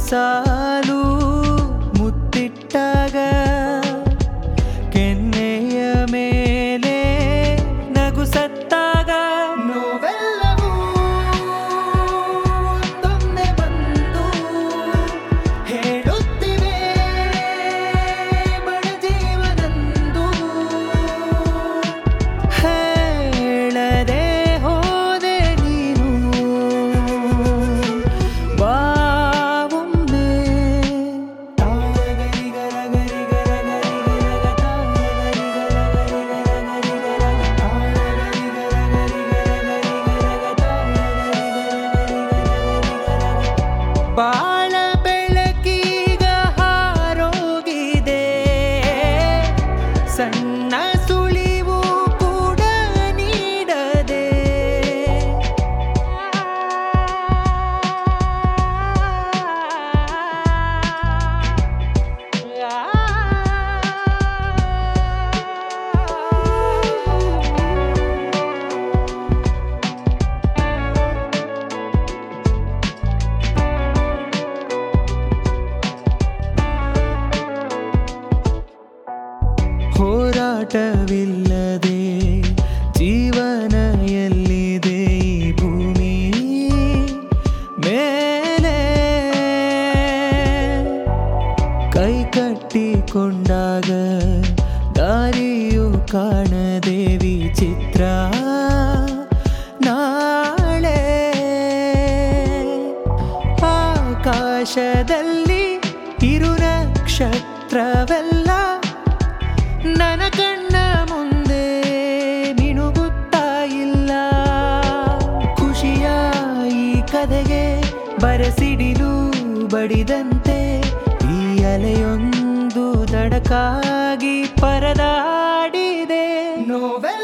ಸಾಲು ಮುತ್ತಿಟ್ಟಾಗ ಕೆನ್ನೆಯ ಮೇಲೆ ನಗು ಸತ್ತಾಗ ನೋವೆಲ್ಲವೂ ಒಂದೊಂದೇ ಬಂದು ಹೇಳುತ್ತಿವೆ ಬಡ ಜೀವನಂದು ಹೇಳದೆ ಹೋದೆ ನೀನು ಬಾವೊಮ್ಮೆ ಬಾಳ ಬೆಳಕೀಗ ಹಾರೋಗಿದೆ ಸಣ್ಣ ಸುಳಿವು ಕೂಡ ನೀಡದೆ ಹೋರಾಟವಿಲ್ಲದೆ ಜೀವನ ಎಲ್ಲಿದೆ ಈ ಭೂಮಿ ಮೇಲೆ ಕೈ ಕಟ್ಟಿಕೊಂಡಾಗ ದಾರಿಯು ಕಾಣದೆ ವಿಚಿತ್ರ ನಾಳೆ ಆಕಾಶದಲ್ಲಿ ಇರು ನಕ್ಷತ್ರವೆಲ್ಲ ನನ್ನ ಕಣ್ಣ ಮುಂದೆ ಮಿಣುಗುತ್ತಾ ಇಲ್ಲ ಖುಷಿಯ ಈ ಕಥೆಗೆ ಬರಸಿಡಿಲು ಬಡಿದಂತೆ ಈ ಅಲೆಯೊಂದು ದಡಕಾಗಿ ಪರದಾಡಿದೆ ನೋವೆ